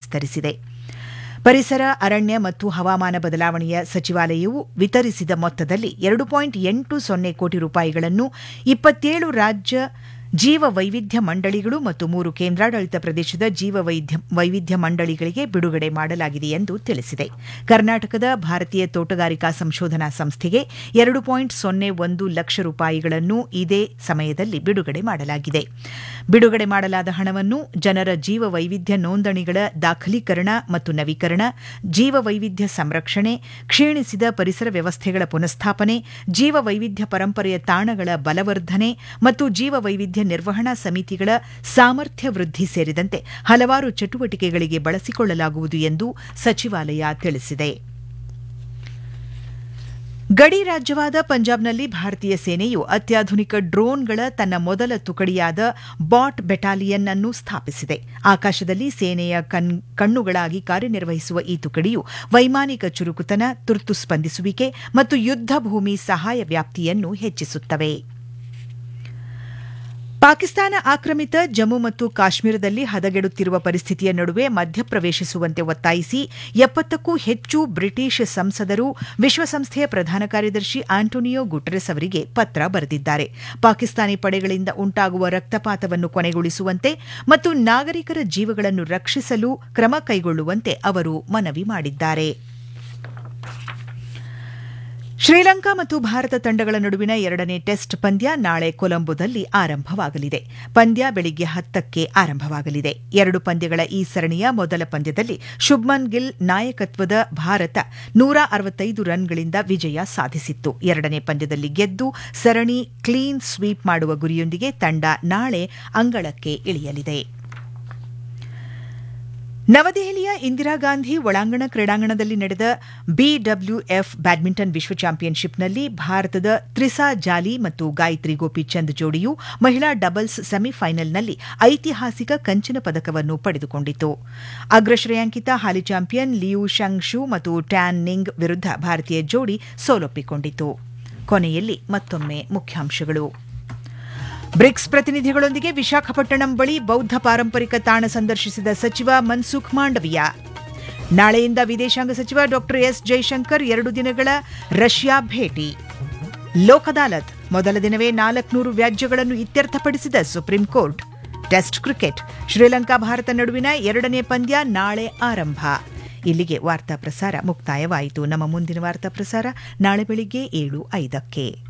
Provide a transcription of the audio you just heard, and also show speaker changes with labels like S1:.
S1: ವಿಸ್ತರಿಸಿದೆ ಪರಿಸರ ಅರಣ್ಯ ಮತ್ತು ಹವಾಮಾನ ಬದಲಾವಣೆಯ ಸಚಿವಾಲಯವು ವಿತರಿಸಿದ ಮೊತ್ತದಲ್ಲಿ ಎರಡು ಪಾಯಿಂಟ್ ಎಂಟು ಸೊನ್ನೆ ಕೋಟಿ ರೂಪಾಯಿಗಳನ್ನು ಇಪ್ಪತ್ತೇಳು ರಾಜ್ಯ ಜೀವ ವೈವಿಧ್ಯ ಮಂಡಳಿಗಳು ಮತ್ತು ಮೂರು ಕೇಂದ್ರಾಡಳಿತ ಪ್ರದೇಶದ ಜೀವ ವೈವಿಧ್ಯ ಮಂಡಳಿಗಳಿಗೆ ಬಿಡುಗಡೆ ಮಾಡಲಾಗಿದೆ ಎಂದು ತಿಳಿಸಿದೆ ಕರ್ನಾಟಕದ ಭಾರತೀಯ ತೋಟಗಾರಿಕಾ ಸಂಶೋಧನಾ ಸಂಸ್ಥೆಗೆ ಎರಡು ಪಾಯಿಂಟ್ ಸೊನ್ನೆ ಒಂದು ಲಕ್ಷ ರೂಪಾಯಿಗಳನ್ನು ಇದೇ ಸಮಯದಲ್ಲಿ ಬಿಡುಗಡೆ ಮಾಡಲಾಗಿದೆ ಬಿಡುಗಡೆ ಮಾಡಲಾದ ಹಣವನ್ನು ಜನರ ಜೀವ ವೈವಿಧ್ಯ ನೋಂದಣಿಗಳ ದಾಖಲೀಕರಣ ಮತ್ತು ನವೀಕರಣ ಜೀವ ವೈವಿಧ್ಯ ಸಂರಕ್ಷಣೆ ಕ್ಷೀಣಿಸಿದ ಪರಿಸರ ವ್ಯವಸ್ಥೆಗಳ ಪುನಃಸ್ಥಾಪನೆ ಜೀವ ವೈವಿಧ್ಯ ಪರಂಪರೆಯ ತಾಣಗಳ ಬಲವರ್ಧನೆ ಮತ್ತು ಜೀವ ವೈವಿಧ್ಯ ನಿರ್ವಹಣಾ ಸಮಿತಿಗಳ ಸಾಮರ್ಥ್ಯ ವೃದ್ಧಿ ಸೇರಿದಂತೆ ಹಲವಾರು ಚಟುವಟಿಕೆಗಳಿಗೆ ಬಳಸಿಕೊಳ್ಳಲಾಗುವುದು ಎಂದು ಸಚಿವಾಲಯ ತಿಳಿಸಿದೆ ಗಡಿ ರಾಜ್ಯವಾದ ಪಂಜಾಬ್ನಲ್ಲಿ ಭಾರತೀಯ ಸೇನೆಯು ಅತ್ಯಾಧುನಿಕ ಡ್ರೋನ್ಗಳ ತನ್ನ ಮೊದಲ ತುಕಡಿಯಾದ ಬಾಟ್ ಬೆಟಾಲಿಯನ್ ಅನ್ನು ಸ್ಥಾಪಿಸಿದೆ ಆಕಾಶದಲ್ಲಿ ಸೇನೆಯ ಕಣ್ಣುಗಳಾಗಿ ಕಾರ್ಯನಿರ್ವಹಿಸುವ ಈ ತುಕಡಿಯು ವೈಮಾನಿಕ ಚುರುಕುತನ ತುರ್ತು ಸ್ಪಂದಿಸುವಿಕೆ ಮತ್ತು ಯುದ್ಧ ಭೂಮಿ ಸಹಾಯ ವ್ಯಾಪ್ತಿಯನ್ನು ಹೆಚ್ಚಿಸುತ್ತವೆ ಪಾಕಿಸ್ತಾನ ಆಕ್ರಮಿತ ಜಮ್ಮು ಮತ್ತು ಕಾಶ್ಮೀರದಲ್ಲಿ ಹದಗೆಡುತ್ತಿರುವ ಪರಿಸ್ಥಿತಿಯ ನಡುವೆ ಮಧ್ಯಪ್ರವೇಶಿಸುವಂತೆ ಒತ್ತಾಯಿಸಿ ಎಪ್ಪತ್ತಕ್ಕೂ ಹೆಚ್ಚು ಬ್ರಿಟಿಷ್ ಸಂಸದರು ವಿಶ್ವಸಂಸ್ಥೆಯ ಪ್ರಧಾನ ಕಾರ್ಯದರ್ಶಿ ಆಂಟೋನಿಯೋ ಗುಟೆರೆಸ್ ಅವರಿಗೆ ಪತ್ರ ಬರೆದಿದ್ದಾರೆ ಪಾಕಿಸ್ತಾನಿ ಪಡೆಗಳಿಂದ ಉಂಟಾಗುವ ರಕ್ತಪಾತವನ್ನು ಕೊನೆಗೊಳಿಸುವಂತೆ ಮತ್ತು ನಾಗರಿಕರ ಜೀವಗಳನ್ನು ರಕ್ಷಿಸಲು ಕ್ರಮ ಕೈಗೊಳ್ಳುವಂತೆ ಅವರು ಮನವಿ ಮಾಡಿದ್ದಾರೆ ಶ್ರೀಲಂಕಾ ಮತ್ತು ಭಾರತ ತಂಡಗಳ ನಡುವಿನ ಎರಡನೇ ಟೆಸ್ಟ್ ಪಂದ್ಯ ನಾಳೆ ಕೊಲಂಬೋದಲ್ಲಿ ಆರಂಭವಾಗಲಿದೆ ಪಂದ್ಯ ಬೆಳಿಗ್ಗೆ ಹತ್ತಕ್ಕೆ ಆರಂಭವಾಗಲಿದೆ ಎರಡು ಪಂದ್ಯಗಳ ಈ ಸರಣಿಯ ಮೊದಲ ಪಂದ್ಯದಲ್ಲಿ ಶುಭ್ಮನ್ ಗಿಲ್ ನಾಯಕತ್ವದ ಭಾರತ ನೂರ ಅರವತ್ತೈದು ರನ್ಗಳಿಂದ ವಿಜಯ ಸಾಧಿಸಿತ್ತು ಎರಡನೇ ಪಂದ್ಯದಲ್ಲಿ ಗೆದ್ದು ಸರಣಿ ಕ್ಲೀನ್ ಸ್ವೀಪ್ ಮಾಡುವ ಗುರಿಯೊಂದಿಗೆ ತಂಡ ನಾಳೆ ಅಂಗಳಕ್ಕೆ ಇಳಿಯಲಿದೆ ನವದೆಹಲಿಯ ಇಂದಿರಾ ಗಾಂಧಿ ಒಳಾಂಗಣ ಕ್ರೀಡಾಂಗಣದಲ್ಲಿ ನಡೆದ ಬಿಡಬ್ಲ್ಯೂಎಫ್ ಬ್ಯಾಡ್ಮಿಂಟನ್ ವಿಶ್ವ ಚಾಂಪಿಯನ್ಶಿಪ್ನಲ್ಲಿ ಭಾರತದ ತ್ರಿಸಾ ಜಾಲಿ ಮತ್ತು ಗಾಯತ್ರಿ ಗೋಪಿಚಂದ್ ಜೋಡಿಯು ಮಹಿಳಾ ಡಬಲ್ಸ್ ಸೆಮಿಫೈನಲ್ನಲ್ಲಿ ಐತಿಹಾಸಿಕ ಕಂಚಿನ ಪದಕವನ್ನು ಪಡೆದುಕೊಂಡಿತು ಅಗ್ರಶ್ರೇಯಾಂಕಿತ ಹಾಲಿ ಚಾಂಪಿಯನ್ ಲಿಯು ಶಂಗ್ ಶು ಮತ್ತು ಟ್ಯಾನ್ ನಿಂಗ್ ವಿರುದ್ಧ ಭಾರತೀಯ ಜೋಡಿ ಸೋಲೊಪ್ಪಿಕೊಂಡಿತು ಕೊನೆಯಲ್ಲಿ ಮತ್ತೊಮ್ಮೆ ಮುಖ್ಯಾಂಶಗಳು ಬ್ರಿಕ್ಸ್ ಪ್ರತಿನಿಧಿಗಳೊಂದಿಗೆ ವಿಶಾಖಪಟ್ಟಣಂ ಬಳಿ ಬೌದ್ಧ ಪಾರಂಪರಿಕ ತಾಣ ಸಂದರ್ಶಿಸಿದ ಸಚಿವ ಮನ್ಸುಖ್ ಮಾಂಡವಿಯಾ ನಾಳೆಯಿಂದ ವಿದೇಶಾಂಗ ಸಚಿವ ಡಾ ಎಸ್ ಜೈಶಂಕರ್ ಎರಡು ದಿನಗಳ ರಷ್ಯಾ ಭೇಟಿ ಲೋಕ್ ಅದಾಲತ್ ಮೊದಲ ದಿನವೇ ನಾಲ್ಕುನೂರು ವ್ಯಾಜ್ಯಗಳನ್ನು ಇತ್ಯರ್ಥಪಡಿಸಿದ supreme court test cricket Sri Lanka Bharat ನಡುವಿನ ಎರಡನೇ ಪಂದ್ಯ ನಾಳೆ ಆರಂಭ ಇಲ್ಲಿಗೆ ವಾರ್ತಾ ಪ್ರಸಾರ ಮುಕ್ತಾಯವಾಯಿತು ನಮ್ಮ ಮುಂದಿನ ವಾರ್ತಾ ಪ್ರಸಾರ ನಾಳೆ ಬೆಳಿಗ್ಗೆ ಏಳು ಐದಕ್ಕೆ